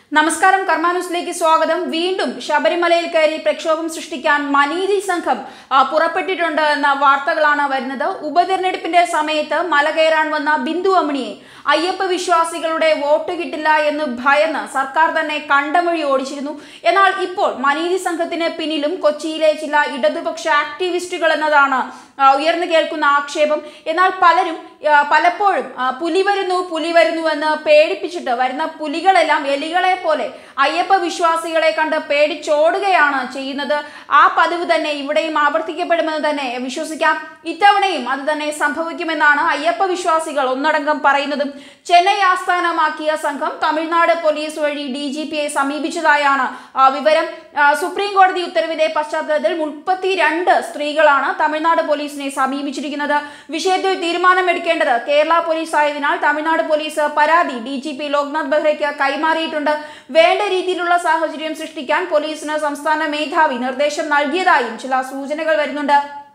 നമസ്കാരം കർമാന്യൂസിലേക്ക് സ്വാഗതം വീണ്ടും ശബരിമലയിൽ കയറി പ്രക്ഷോഭം സൃഷ്ടിക്കാൻ മനീതി സംഘം ആ, പുറപ്പെട്ടിട്ടുണ്ട് എന്ന വാർത്തകളാണ് വരുന്നത് ഉപതെരഞ്ഞെടുപ്പിന്റെ സമയത്ത് മല കയറാൻ വന്ന ബിന്ദു അമ്മിണിയെ അയ്യപ്പ വിശ്വാസികളുടെ വോട്ട് കിട്ടില്ല എന്ന് ഭയന്ന് സർക്കാർ തന്നെ കണ്ടമൊഴി ഓടിച്ചിരുന്നു എന്നാൽ ഇപ്പോൾ മനീതി സംഘത്തിന് പിന്നിലും കൊച്ചിയിലെ ചില ഇടതുപക്ഷ ആക്ടിവിസ്റ്റുകൾ എന്നതാണ് ആ, ഉയർന്നു കേൾക്കുന്ന ആക്ഷേപം എന്നാൽ പലരും ആ, പലപ്പോഴും ആ, പുലി വരുന്നു പുലി വരുന്നു എന്ന് പേടിപ്പിച്ചിട്ട് വരുന്ന പുലികളെല്ലാം എലികളെ പോലെ അയ്യപ്പ വിശ്വാസികളെ കണ്ട് പേടിച്ചോടുകയാണ് ചെയ്യുന്നത് ആ പതിവ് തന്നെ ഇവിടെയും ആവർത്തിക്കപ്പെടുമെന്ന് തന്നെ വിശ്വസിക്കാം ഇത്തവണയും അത് തന്നെ സംഭവിക്കുമെന്നാണ് അയ്യപ്പ വിശ്വാസികൾ ഒന്നടങ്കം പറയുന്നതും ചെന്നൈ ആസ്ഥാനമാക്കിയ സംഘം തമിഴ്നാട് പോലീസ് വഴി ഡി ജി പിയെ സമീപിച്ചതായാണ് ആ, വിവരം ആ, സുപ്രീം കോടതി ഉത്തരവിന്റെ പശ്ചാത്തലത്തിൽ മുപ്പത്തിരണ്ട് സ്ത്രീകളാണ് തമിഴ്നാട് പോലീസിനെ സമീപിച്ചിരിക്കുന്നത് വിഷയത്തിൽ തീരുമാനമെടുക്കേണ്ടത് കേരള പോലീസ് ആയതിനാൽ തമിഴ്നാട് പോലീസ് പരാതി ഡി ജി പി ലോക്നാഥ് ബെഹ്റയ്ക്ക് കൈമാറിയിട്ടുണ്ട് വേണ്ട രീതിയിലുള്ള സാഹചര്യം സൃഷ്ടിക്കാൻ പോലീസിന് സംസ്ഥാന മേധാവി നിർദ്ദേശം നൽകിയതായും ചില സൂചനകൾ വരുന്നുണ്ട്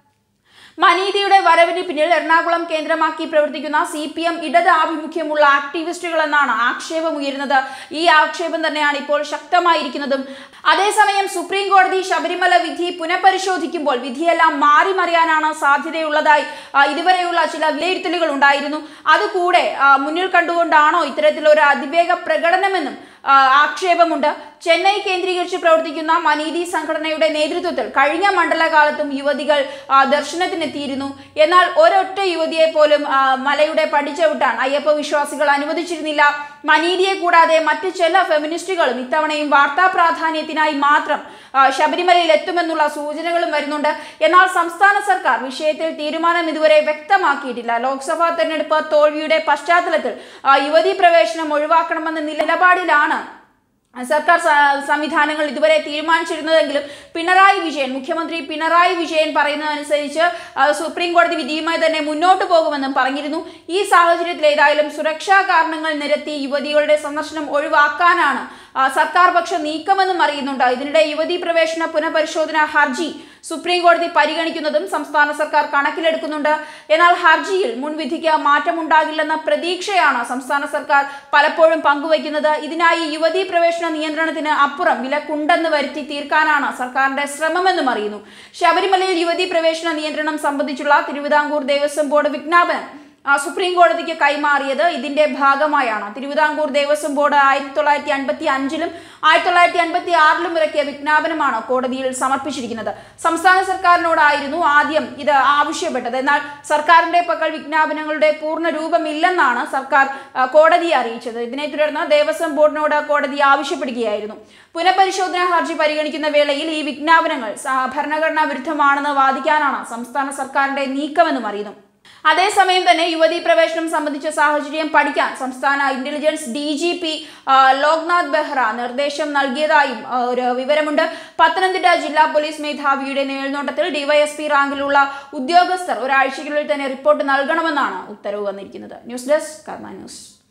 മനീതിയുടെ വരവിന് പിന്നിൽ എറണാകുളം കേന്ദ്രമാക്കി പ്രവർത്തിക്കുന്ന സി പി എം ഇടത് ആഭിമുഖ്യമുള്ള ആക്ടിവിസ്റ്റുകൾ എന്നാണ് ആക്ഷേപം ഉയരുന്നത് ഈ ആക്ഷേപം തന്നെയാണ് ഇപ്പോൾ ശക്തമായിരിക്കുന്നതും അതേസമയം സുപ്രീം കോടതി ശബരിമല വിധി പുനഃപരിശോധിക്കുമ്പോൾ വിധിയെല്ലാം മാറി മറിയാനാണ് സാധ്യതയുള്ളതായി ആ, ഇതുവരെയുള്ള ചില വിലയിരുത്തലുകൾ ഉണ്ടായിരുന്നു അതുകൂടെ ആ, മുന്നിൽ കണ്ടുകൊണ്ടാണോ ഇത്തരത്തിലൊരു അതിവേഗ പ്രകടനമെന്നും ആ, ആക്ഷേപമുണ്ട് ചെന്നൈ കേന്ദ്രീകരിച്ച് പ്രവർത്തിക്കുന്ന മനീതി സംഘടനയുടെ നേതൃത്വത്തിൽ കഴിഞ്ഞ മണ്ഡലകാലത്തും യുവതികൾ ആ, ദർശനത്തിനെത്തിയിരുന്നു എന്നാൽ ഒരൊറ്റ യുവതിയെ പോലും ആ, മലയുടെ പടിച്ചവിട്ടാൻ അയ്യപ്പ വിശ്വാസികൾ അനുവദിച്ചിരുന്നില്ല മനീതിയെ കൂടാതെ മറ്റ് ചില ഫെമിനിസ്റ്റുകളും ഇത്തവണയും വാർത്താ പ്രാധാന്യത്തിനായി മാത്രം ആ, ശബരിമലയിൽ എത്തുമെന്നുള്ള സൂചനകളും വരുന്നുണ്ട് എന്നാൽ സംസ്ഥാന സർക്കാർ വിഷയത്തിൽ തീരുമാനം ഇതുവരെ വ്യക്തമാക്കിയിട്ടില്ല ലോക്സഭാ തെരഞ്ഞെടുപ്പ് തോൽവിയുടെ പശ്ചാത്തലത്തിൽ ആ, യുവതീ പ്രവേശനം ഒഴിവാക്കണമെന്ന നിലപാടിലാണ് സർക്കാർ സ- സംവിധാനങ്ങൾ ഇതുവരെ തീരുമാനിച്ചിരുന്നതെങ്കിലും പിണറായി വിജയൻ മുഖ്യമന്ത്രി പിണറായി വിജയൻ പറയുന്നതനുസരിച്ച് ആ, സുപ്രീം കോടതി വിധിയുമായി തന്നെ മുന്നോട്ട് പോകുമെന്നും പറഞ്ഞിരുന്നു ഈ സാഹചര്യത്തിൽ ഏതായാലും സുരക്ഷാ കാരണങ്ങൾ നിരത്തി യുവതികളുടെ സന്ദർശനം ഒഴിവാക്കാനാണ് ആ, സർക്കാർ പക്ഷ നീക്കമെന്നും അറിയുന്നുണ്ട് ഇതിനിടെ യുവതീ പ്രവേശന പുനഃപരിശോധന ഹർജി സുപ്രീം കോടതി പരിഗണിക്കുന്നതും സംസ്ഥാന സർക്കാർ കണക്കിലെടുക്കുന്നുണ്ട് എന്നാൽ ഹർജിയിൽ മുൻവിധിക്ക് മാറ്റമുണ്ടാകില്ലെന്ന പ്രതീക്ഷയാണ് സംസ്ഥാന സർക്കാർ പലപ്പോഴും പങ്കുവയ്ക്കുന്നത് ഇതിനായി യുവതീ പ്രവേശന നിയന്ത്രണത്തിന് അപ്പുറം വിലക്കുണ്ടെന്ന് വരുത്തി തീർക്കാനാണ് സർക്കാരിന്റെ ശ്രമമെന്നും അറിയുന്നു ശബരിമലയിൽ യുവതീ പ്രവേശന നിയന്ത്രണം സംബന്ധിച്ചുള്ള തിരുവിതാംകൂർ ദേവസ്വം ബോർഡ് വിജ്ഞാപനം ആ, സുപ്രീം കോടതിക്ക് കൈമാറിയത് ഇതിന്റെ ഭാഗമായാണ് തിരുവിതാംകൂർ ദേവസ്വം ബോർഡ് ആയിരത്തി തൊള്ളായിരത്തി അൻപത്തി അഞ്ചിലും ആയിരത്തി തൊള്ളായിരത്തി അൻപത്തി ആറിലും ഇറക്കിയ വിജ്ഞാപനമാണ് കോടതിയിൽ സമർപ്പിച്ചിരിക്കുന്നത് സംസ്ഥാന സർക്കാരിനോടായിരുന്നു ആദ്യം ഇത് ആവശ്യപ്പെട്ടത് എന്നാൽ സർക്കാരിന്റെ പക്കൽ വിജ്ഞാപനങ്ങളുടെ പൂർണ്ണ രൂപമില്ലെന്നാണ് സർക്കാർ ആ, കോടതിയെ അറിയിച്ചത് ഇതിനെ തുടർന്ന് ദേവസ്വം ബോർഡിനോട് കോടതി ആവശ്യപ്പെടുകയായിരുന്നു പുനഃപരിശോധനാ ഹർജി പരിഗണിക്കുന്ന വേളയിൽ ഈ വിജ്ഞാപനങ്ങൾ സ- ഭരണഘടനാ വിരുദ്ധമാണെന്ന് വാദിക്കാനാണ് സംസ്ഥാന സർക്കാരിന്റെ നീക്കമെന്നും അറിയുന്നു അതേസമയം തന്നെ യുവതീ പ്രവേശനം സംബന്ധിച്ച സാഹചര്യം പഠിക്കാൻ സംസ്ഥാന intelligence D G P Loknath Behera നിർദ്ദേശം നൽകിയതായും ആ, ഒരു വിവരമുണ്ട് പത്തനംതിട്ട ജില്ലാ പോലീസ് മേധാവിയുടെ മേൽനോട്ടത്തിൽ ഡിവൈഎസ്പി റാങ്കിലുള്ള ഉദ്യോഗസ്ഥർ ഒരാഴ്ചയ്ക്കുള്ളിൽ തന്നെ റിപ്പോർട്ട് നൽകണമെന്നാണ് ഉത്തരവ് വന്നിരിക്കുന്നത് ന്യൂസ് ഡെസ്ക് കർമ്മ ന്യൂസ്